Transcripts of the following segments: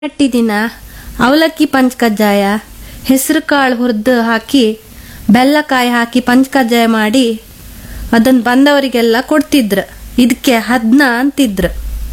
ಹಟ್ಟಿ ದಿನ ಅವಲಕ್ಕಿ ಪಂಚಕಜ್ಜಾಯ ಹೆಸರು ಕಾಳು ಹುರಿದು ಹಾಕಿ ಬೆಲ್ಲಕಾಯಿ ಹಾಕಿ ಪಂಚಕಜ್ಜಾಯ ಮಾಡಿ ಅದನ್ನ ಬಂದವರಿಗೆಲ್ಲ ಕೊಡ್ತಿದ್ರು ಇದಕ್ಕೆ ಹದ್ನ ಅಂತಿದ್ರು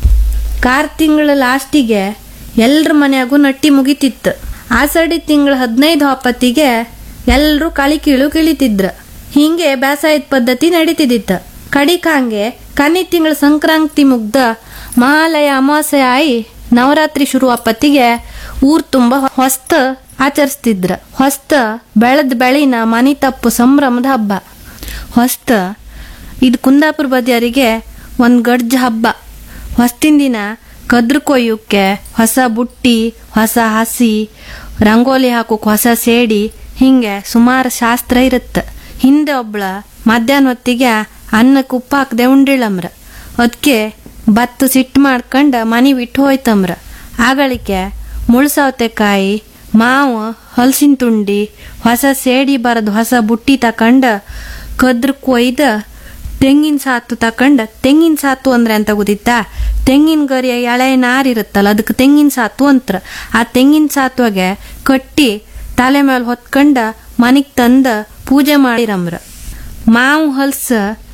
ಕಾರ್ ತಿಂಗಳ ಲಾಸ್ಟಿಗೆ ಎಲ್ರ ಮನ್ಯಾಗೂ ನಟ್ಟಿ ಮುಗಿತಿತ್ತು ಆಸಡಿ ತಿಂಗಳ ಹದಿನೈದು ಹಪ್ಪತ್ತಿಗೆ ಎಲ್ರೂ ಕಳಿ ಕೀಳು ಕಿಳಿತಿದ್ರು ಹಿಂಗೆ ಬೇಸಾಯದ ಪದ್ಧತಿ ನಡೀತಿದ್ದಿತ್ತು ಕಡಿಕಾಂಗೆ ಕನಿ ತಿಂಗಳ ಸಂಕ್ರಾಂತಿ ಮುಗ್ದ ಮಹಾಲಯ ಅಮಾವಾಸ್ಯೆ ಆಯಿ ನವರಾತ್ರಿ ಶುರು ಅಪ್ಪತ್ತಿಗೆ ಊರ್ ತುಂಬ ಹೊಸ್ತ ಆಚರಿಸ್ತಿದ್ರ ಹೊಸ್ತ ಬೆಳೆದ ಬೆಳಿನ ಮನಿ ತಪ್ಪು ಸಂಭ್ರಮದ ಹಬ್ಬ ಹೊಸ್ತ ಇದು ಕುಂದಾಪುರ ಬದಿಯರಿಗೆ ಒಂದು ಗಡ್ಜ ಹಬ್ಬ ಹೊಸ್ತಿನ ದಿನ ಕದ್ರು ಕೊಯ್ಯೋಕ್ಕೆ ಹೊಸ ಬುಟ್ಟಿ ಹೊಸ ಹಸಿ ರಂಗೋಲಿ ಹಾಕೋಕ್ ಹೊಸ ಸೇಡಿ ಹಿಂಗೆ ಸುಮಾರು ಶಾಸ್ತ್ರ ಇರುತ್ತೆ ಹಿಂದೆ ಒಬ್ಳ ಮಧ್ಯಾಹ್ನ ಹೊತ್ತಿಗೆ ಅನ್ನಕ್ಕೆ ಉಪ್ಪು ಹಾಕದೆ ಉಂಡಿಳಮ್ರ ಅದಕ್ಕೆ ಭತ್ತ ಸಿಟ್ಟು ಮಾಡ್ಕೊಂಡ ಮನಿ ಬಿಟ್ಟು ಹೋಯ್ತಮ್ರ ಆಗಳಿಕೆ ಮುಳ್ಸೌತೆಕಾಯಿ ಮಾವು ಹಲಸಿನ ತುಂಡಿ ಹೊಸ ಸೇಡಿ ಬರದ್ ಹೊಸ ಬುಟ್ಟಿ ತಕೊಂಡ ಕದ್ರ ಕೊಯ್ದ ತೆಂಗಿನ ಸಾತು ತಕೊಂಡ ತೆಂಗಿನ ಸಾತು ಅಂದ್ರೆ ಅಂತ ಗೊತ್ತಿತ್ತಾ ತೆಂಗಿನ ಗರಿಯ ಎಳೆ ನಾರ್ ಇರುತ್ತಲ್ಲ ಅದಕ್ಕೆ ತೆಂಗಿನ ಸಾತು ಅಂತ್ರ ಆ ತೆಂಗಿನ ಸಾತ್ವಗೆ ಕಟ್ಟಿ ತಲೆ ಮೇಲೆ ಹೊತ್ಕೊಂಡ ಮನಿಗ್ ತಂದ ಪೂಜೆ ಮಾಡಿರಮ್ರ ಮಾವು ಹಲ್ಸ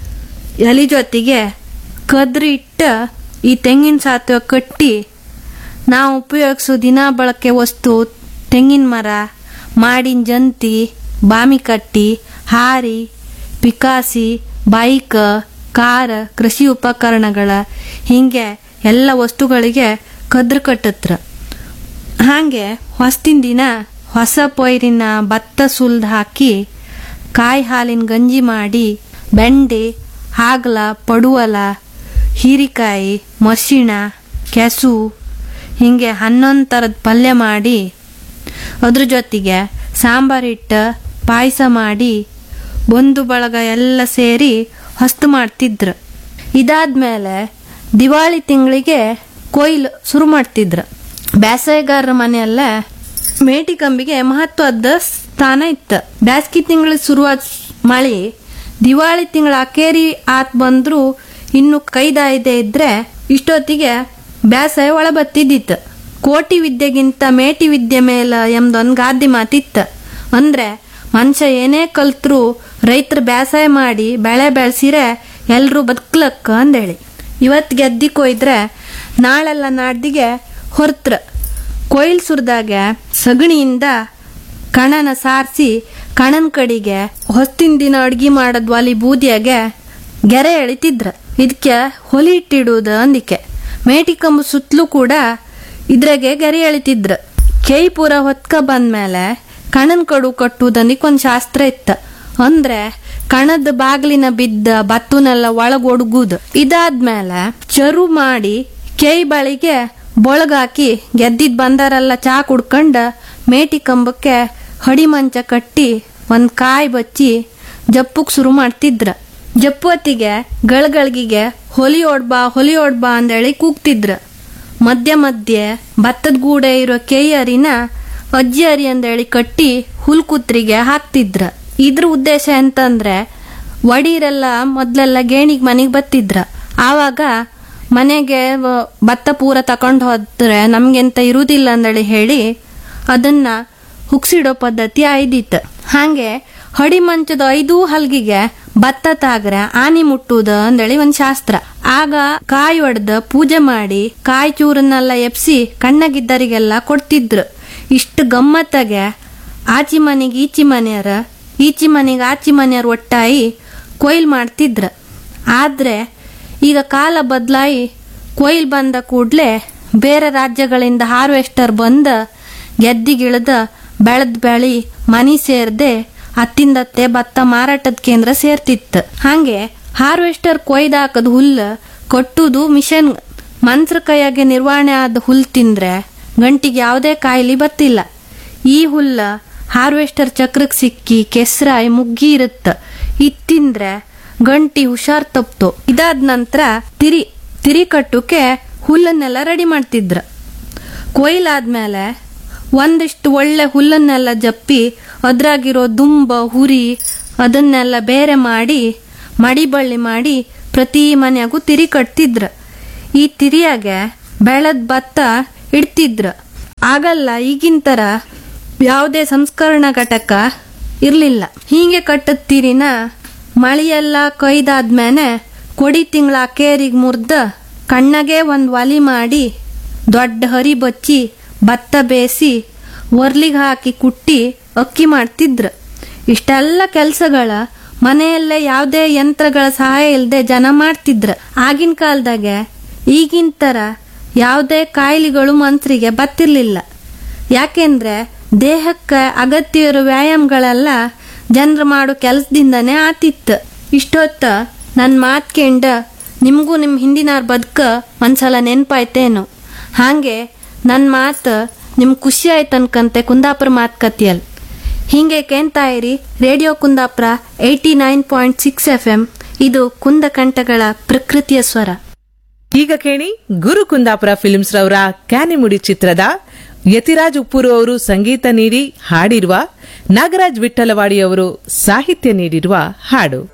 ಎಲಿ ಜೊತೆಗೆ ಕದ್ರಿ ಇಟ್ಟ ಈ ತೆಂಗಿನ ಸಾತ್ವ ಕಟ್ಟಿ ನಾವು ಉಪಯೋಗಿಸೋ ದಿನ ಬಳಕೆ ವಸ್ತು ತೆಂಗಿನ ಮರ ಮಾಡಿನ ಜಂತಿ ಬಾಮಿ ಕಟ್ಟಿ ಹಾರಿ ಪಿಕಾಸಿ ಬೈಕ್ ಕಾರ್ ಕೃಷಿ ಉಪಕರಣಗಳ ಹಿಂಗೆ ಎಲ್ಲ ವಸ್ತುಗಳಿಗೆ ಕದ್ರ ಕಟ್ಟತ್ರ ಹಾಗೆ ಹೊಸ್ತಿನ ದಿನ ಹೊಸ ಪೈರಿನ ಭತ್ತ ಸುಲ್ದ್ ಹಾಕಿ ಕಾಯಿ ಹಾಲಿನ ಗಂಜಿ ಮಾಡಿ ಬೆಂಡೆ ಹಾಗಲ ಪಡುವಲ ಹೀರಿಕಾಯಿ ಮಸಿಣ ಕೆಸು ಹಿಂಗೆ ಹನ್ನೊಂದು ಥರದ ಪಲ್ಯ ಮಾಡಿ ಅದ್ರ ಜೊತೆಗೆ ಸಾಂಬಾರಿಟ್ಟು ಪಾಯಸ ಮಾಡಿ ಬಂಧು ಬಳಗ ಎಲ್ಲ ಸೇರಿ ಹೊಸ್ತು ಮಾಡ್ತಿದ್ರು ಇದಾದ್ಮೇಲೆ ದಿವಾಳಿ ತಿಂಗಳಿಗೆ ಕೊಯ್ಲು ಶುರು ಮಾಡ್ತಿದ್ರು ಬೇಸಾಯಗಾರರ ಮನೆಯಲ್ಲ ಮೇಟಿ ಕಂಬಿಗೆ ಮಹತ್ವದ ಸ್ಥಾನ ಇತ್ತು ಬ್ಯಾಸ್ಗಿ ತಿಂಗಳ ಶುರುವಾದ ಮಳೆ ದಿವಾಳಿ ತಿಂಗಳ ಅಕೇರಿ ಆತ್ ಬಂದ್ರು ಇನ್ನು ಕೈದಾಯದೆ ಇದ್ರೆ ಇಷ್ಟೊತ್ತಿಗೆ ಬೇಸಾಯ ಒಳ ಬತ್ತಿದ್ದಿತ್ತು ಕೋಟಿ ವಿದ್ಯೆಗಿಂತ ಮೇಟಿ ವಿದ್ಯೆ ಮೇಲ ಎಂದೊಂದು ಗಾದಿ ಮಾತಿತ್ತು ಅಂದ್ರೆ ಮನುಷ್ಯ ಏನೇ ಕಲ್ತ್ರು ರೈತರು ಬೇಸಾಯ ಮಾಡಿ ಬೆಳೆ ಬೆಳೆಸಿರೆ ಎಲ್ರೂ ಬದುಕ್ಲಕ್ಕ ಅಂದೇಳಿ ಇವತ್ತು ಗೆದ್ದಿ ಕೊಯ್ದ್ರೆ ನಾಳೆಲ್ಲ ನಾಡ್ದಿಗೆ ಹೊರ್ತ್ರ ಕೊಯ್ಲ್ ಸುರಿದಾಗ ಸಗಣಿಯಿಂದ ಕಣನ ಸಾರಿಸಿ ಕಣನ್ ಕಡಿಗೆ ಹೊಸ್ತಿನ ದಿನ ಅಡ್ಗಿ ಮಾಡದ್ ವಾಲಿ ಬೂದಿಯಾಗೆ ಗೆರೆ ಎಳಿತಿದ್ರ ಇದಕ್ಕೆ ಹೊಲಿ ಇಟ್ಟಿಡುವುದು ಅಂದಿಕೆ ಮೇಟಿ ಕಂಬ ಸುತ್ತಲೂ ಕೂಡ ಇದ್ರಾಗೆ ಗೆರೆ ಎಳಿತಿದ್ರ ಕೈ ಪೂರ ಹೊತ್ಕ ಬಂದ್ಮೇಲೆ ಕಣನ್ ಕಡು ಕಟ್ಟುವುದನಿಕ್ ಒಂದ್ ಶಾಸ್ತ್ರ ಇತ್ತ ಅಂದ್ರೆ ಕಣದ ಬಾಗ್ಲಿನ ಬಿದ್ದ ಬತ್ತುನೆಲ್ಲ ಒಳಗ್ ಒಡ್ಗುದು ಇದಾದ್ಮೇಲೆ ಚರು ಮಾಡಿ ಕೈ ಬಳಿಗೆ ಬೊಳಗಾಕಿ ಗೆದ್ದಿದ್ ಬಂದಾರೆಲ್ಲ ಚಾ ಕುಡ್ಕಂಡ ಮೇಟಿ ಕಂಬಕ್ಕೆ ಹಡಿ ಮಂಚ ಕಟ್ಟಿ ಒಂದ್ ಕಾಯಿ ಬಚ್ಚಿ ಜಪ್ಪುಕ್ ಶುರು ಮಾಡ್ತಿದ್ರ ಜಪ್ಪುವತ್ತಿಗೆ ಗಳಗಳಿಗೆಗೆ ಹೊಲಿ ಓಡ್ಬಾ ಹೊಲಿ ಓಡ್ಬಾ ಅಂದೇಳಿ ಕೂಗ್ತಿದ್ರ ಮಧ್ಯ ಮಧ್ಯೆ ಭತ್ತದ ಗೂಡೆ ಇರೋ ಕೇಯರಿನ ಅಜ್ಜಿ ಅರಿ ಅಂದೇಳಿ ಕಟ್ಟಿ ಹುಲ್ಕುತ್ರಿಗೆ ಹಾಕ್ತಿದ್ರ ಇದ್ರ ಉದ್ದೇಶ ಎಂತಂದ್ರೆ ಒಡೀರೆಲ್ಲ ಮೊದ್ಲೆಲ್ಲ ಗೇಣಿಗ್ ಮನೆಗ್ ಬತ್ತಿದ್ರ ಆವಾಗ ಮನೆಗೆ ವ- ಭತ್ತ ಪೂರ ತಕೊಂಡ್ ಹೋದ್ರೆ ನಮ್ಗೆಂತ ಇರುವುದಿಲ್ಲ ಅಂದೇಳಿ ಹೇಳಿ ಅದನ್ನ ಹುಗ್ಸಿಡೋ ಪದ್ಧತಿ ಆಯ್ದಿತ್ತು ಹಾಗೆ ಹಡಿ ಮಂಚದ ಐದೂ ಹಲ್ಗಿಗೆ ಭತ್ತ ತಾಗ್ರೆ ಆನಿ ಮುಟ್ಟುದ ಅಂದೇಳಿ ಒಂದ್ ಶಾಸ್ತ್ರ ಆಗ ಕಾಯಿ ಒಡ್ದ ಪೂಜೆ ಮಾಡಿ ಕಾಯಿ ಚೂರನ್ನೆಲ್ಲ ಎಪ್ಸಿ ಕಣ್ಣಗಿದ್ದರಿಗೆಲ್ಲ ಕೊಡ್ತಿದ್ರು ಇಷ್ಟು ಗಮ್ಮತ್ತಾಗೆ ಆಚಿ ಮನೆಗೆ ಈಚಿ ಮನೆಯರ ಈಚಿ ಮನೆಗೆ ಆಚಿ ಮನೆಯವ್ರ ಒಟ್ಟಾಗಿ ಕೊಯ್ಲ್ ಮಾಡ್ತಿದ್ರ ಆದ್ರೆ ಈಗ ಕಾಲ ಬದಲಾಯಿ ಕೊಯ್ಲ್ ಬಂದ ಕೂಡ್ಲೆ ಬೇರೆ ರಾಜ್ಯಗಳಿಂದ ಹಾರ್ವೆಸ್ಟರ್ ಬಂದ ಗೆದ್ದಿಗಿಳಿದ ಬೆಳೆದ ಬೆಳಿ ಮನಿ ಸೇರ್ದೆ ಅತ್ತಿಂದತ್ತೆ ಭತ್ತ ಮಾರಾಟದ ಕೇಂದ್ರ ಸೇರ್ತಿತ್ತು ಹಾಗೆ ಹಾರ್ವೆಸ್ಟರ್ ಕೊಯ್ದು ಹಾಕದ ಹುಲ್ಲು ಕೊಟ್ಟುದು ಮಿಷನ್ ಮನ್ಸ್ರ ಕೈಯಾಗೆ ನಿರ್ವಹಣೆ ಆದ ಹುಲ್ ತಿಂದ್ರೆ ಗಂಟಿಗೆ ಯಾವುದೇ ಕಾಯಿಲೆ ಬತ್ತಿಲ್ಲ ಈ ಹುಲ್ಲ ಹಾರ್ವೆಸ್ಟರ್ ಚಕ್ರಕ್ ಸಿಕ್ಕಿ ಕೆಸ್ರಾಯಿ ಮುಗ್ಗಿ ಇರುತ್ತ ಇದ್ ತಿಂದ್ರೆ ಗಂಟಿ ಹುಷಾರ್ ತಪ್ತು ಇದಾದ ನಂತರ ತಿರಿ ತಿರಿ ಕಟ್ಟುಕೆ ಹುಲ್ಲನ್ನೆಲ್ಲ ರೆಡಿ ಮಾಡ್ತಿದ್ರ ಕೊಯ್ಲಾದ್ಮೇಲೆ ಒಂದಿಷ್ಟು ಒಳ್ಳೆ ಹುಲ್ಲನ್ನೆಲ್ಲ ಜಪ್ಪಿ ಅದ್ರಾಗಿರೋ ದುಂಬ ಹುರಿ ಅದನ್ನೆಲ್ಲ ಬೇರೆ ಮಾಡಿ ಮಡಿ ಬಳ್ಳಿ ಮಾಡಿ ಪ್ರತಿ ಮನೆಯಾಗೂ ತಿರಿ ಕಟ್ತಿದ್ರ ಈ ತಿರಿಯಾಗೆ ಬೆಳೆದ ಭತ್ತ ಇಡ್ತಿದ್ರ ಆಗಲ್ಲ ಈಗಿನ ಥರ ಯಾವುದೇ ಸಂಸ್ಕರಣಾ ಘಟಕ ಇರಲಿಲ್ಲ ಹೀಗೆ ಕಟ್ಟುತ್ತೀರಿನ ಮಳೆಯೆಲ್ಲ ಕೊಯ್ದಾದ್ಮೇಲೆ ಕೊಡಿ ತಿಂಗಳ ಕೇರಿಗೆ ಮುರ್ದ ಕಣ್ಣಗೆ ಒಂದು ಒಲಿ ಮಾಡಿ ದೊಡ್ಡ ಹರಿ ಬಚ್ಚಿ ಭತ್ತ ಬೇಯಿಸಿ ಒರ್ಲಿಗೆ ಹಾಕಿ ಕುಟ್ಟಿ ಅಕ್ಕಿ ಮಾಡ್ತಿದ್ರು ಇಷ್ಟೆಲ್ಲ ಕೆಲಸಗಳ ಮನೆಯಲ್ಲೇ ಯಾವುದೇ ಯಂತ್ರಗಳ ಸಹಾಯ ಇಲ್ಲದೆ ಜನ ಮಾಡ್ತಿದ್ರು ಆಗಿನ ಕಾಲದಾಗೆ ಈಗಿನ ಥರ ಯಾವುದೇ ಕಾಯಿಲೆಗಳು ಮನ್ಸರಿಗೆ ಬತ್ತಿರ್ಲಿಲ್ಲ ಯಾಕೆಂದ್ರೆ ದೇಹಕ್ಕೆ ಅಗತ್ಯ ಇರೋ ವ್ಯಾಯಾಮಗಳೆಲ್ಲ ಜನರು ಮಾಡೋ ಕೆಲಸದಿಂದನೇ ಆತಿತ್ತು ಇಷ್ಟೊತ್ತ ನನ್ನ ಮಾತು ಕೇಂಡ ನಿಮಗೂ ನಿಮ್ಮ ಹಿಂದಿನವ್ರ ಬದುಕ ಒಂದ್ಸಲ ನೆನಪಾಯ್ತೇನು ಹಾಗೆ ನನ್ನ ಮಾತು ನಿಮ್ಗೆ ಖುಷಿ ಆಯ್ತು ಅನ್ಕಂತೆ ಕುಂದಾಪುರ ಮಾತುಕತೆಯಲ್ಲಿ ಹೀಗೆ ಕೇಳ್ತಾ ಇರಿ radio Kundapura eighty nine point six F M ಇದು ಕುಂದಕಂಠಗಳ ಪ್ರಕೃತಿಯ ಸ್ವರ ಈಗ ಕೇಳಿ ಗುರು ಕುಂದಾಪುರ ಫಿಲ್ಮ್ಸ್ ರವರ ಕ್ಯಾನಿಮುಡಿ ಚಿತ್ರದ ಯತಿರಾಜ್ ಉಪ್ಪೂರು ಅವರು ಸಂಗೀತ ನೀಡಿ ಹಾಡಿರುವ ನಾಗರಾಜ್ ವಿಠಲವಾಡಿ ಅವರು ಸಾಹಿತ್ಯ ನೀಡಿರುವ ಹಾಡು